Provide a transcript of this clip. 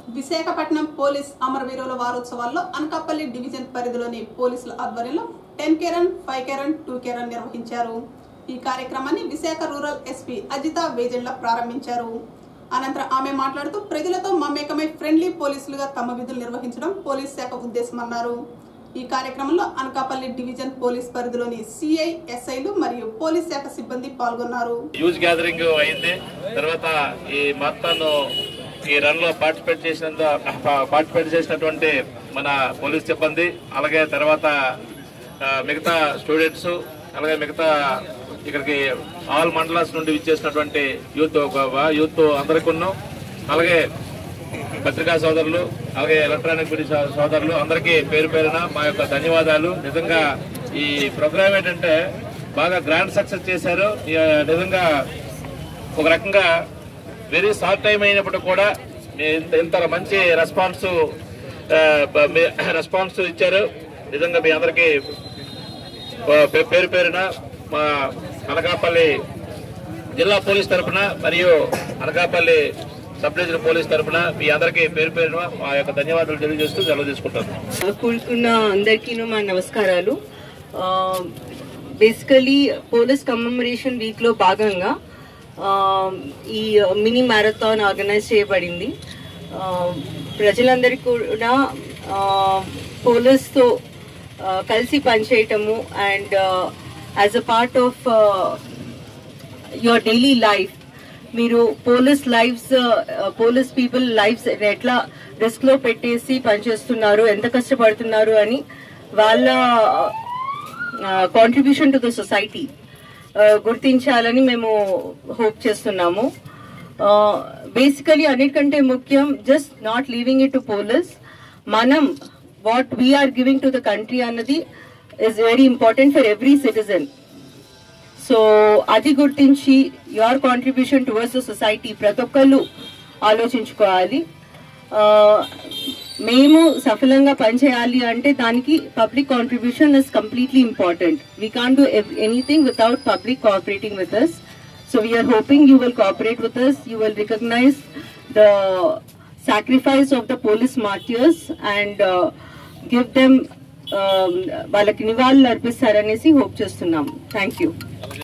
Visakhapatnam police అమరవీరుల వారోత్సవాల్లో Anakapalli division పరిధిలోని పోలీసుల ఆధ్వర్యంలో ten K run five K run two K run నిర్వహించారు ఈ కార్యక్రమాన్ని విశాఖ రూరల్ ఎస్పీ అజిత వేజెండ్ల ప్రారంభించారు అనంతరం ఆమె మాట్లాడుతూ ప్రజలతో మమేకమై ఫ్రెండ్లీ పోలీసులుగా తమ విధులు నిర్వహించడం పోలీస్ శాఖ ఉద్దేశమన్నారు ఈ కార్యక్రమంలో అనకాపల్లి డివిజన్ పోలీస్ పరిధిలోని సిఐ ఎస్ఐలు మరియు పోలీస్ శాఖ సిబ్బంది పాల్గొన్నారు యూజ్ గ్యాదరింగ్ అయింది తర్వాత ఈ మొత్తం ఈ రన్ లో పార్టిసిపేట్ చేసినంత పార్టిసిపేట్ చేసినటువంటి మన పోలీస్ సిబ్బంది అలాగే తర్వాత ఆ, మిగతా స్టూడెంట్స్ అలాగే మిగతా ఇక్కడికి ఆల్ మండలాస్ నుండి విచ్చేసినటువంటి యూత్ యూత్ అందరికీ ఉన్నాం అలాగే పత్రికా సోదరులు అలాగే ఎలక్ట్రానిక్ మీడియా సోదరులు అందరికీ పేరు పేరున మా యొక్క ధన్యవాదాలు నిజంగా ఈ ప్రోగ్రామ్ ఏంటంటే బాగా గ్రాండ్ సక్సెస్ చేశారు ఈ, నిజంగా ఒక రకంగా వెరీ షార్ట్ టైం అయినప్పుడు కూడా మీ ఇంత ఇంత మంచి రెస్పాన్స్ రెస్పాన్స్ ఇచ్చారు నిజంగా మీ అందరికీ ఆ, పే- పేరు పేరున మా అనకాపల్లి జిల్లా పోలీస్ తరపున మరియు అనకాపల్లి సబ్ డివిజన్ పోలీస్ తరపున మీ అందరికీ పేరు పేరున మా యొక్క ధన్యవాదాలు తెలియజేస్తూ సెలవు తీసుకుంటాను కూడుకున్న అందరికీను మా నమస్కారాలు బేసికలీ పోలీస్ కమెమరేషన్ వీక్ లో భాగంగా ఆ, ఈ మినీ మ్యారథాన్ ఆర్గనైజ్ చేయబడింది ఆ, ప్రజలందరికీ కూడా పోలీస్తో కలిసి పనిచేయటము and as a part of your daily life మీరు police lifes police people lifes ఎట్లా రిస్క్ లో పెట్టేసి పనిచేస్తున్నారు ఎంత కష్టపడుతున్నారు అని వాళ్ళ కాంట్రిబ్యూషన్ టు ద సొసైటీ గుర్తించాలని మేము హోప్ చేస్తున్నాము బేసికలీ అన్నిటికంటే ముఖ్యం just not leaving it to police మనం what we're giving to the country అన్నది is very important for every citizen so అది గుర్తించి your contribution towards the society ప్రతి ఒక్కళ్ళు ఆలోచించుకోవాలి ఆ, మేము సఫలంగా పనిచేయాలి అంటే దానికి public contribution is completely important we can do anything without public cooperating with us so we're hoping you will cooperate with us you will recognise the sacrifice of the police martyrs and give them వాళ్ళకి నివాళులు అర్పిస్తారనేసి hope చేస్తున్నాం thank you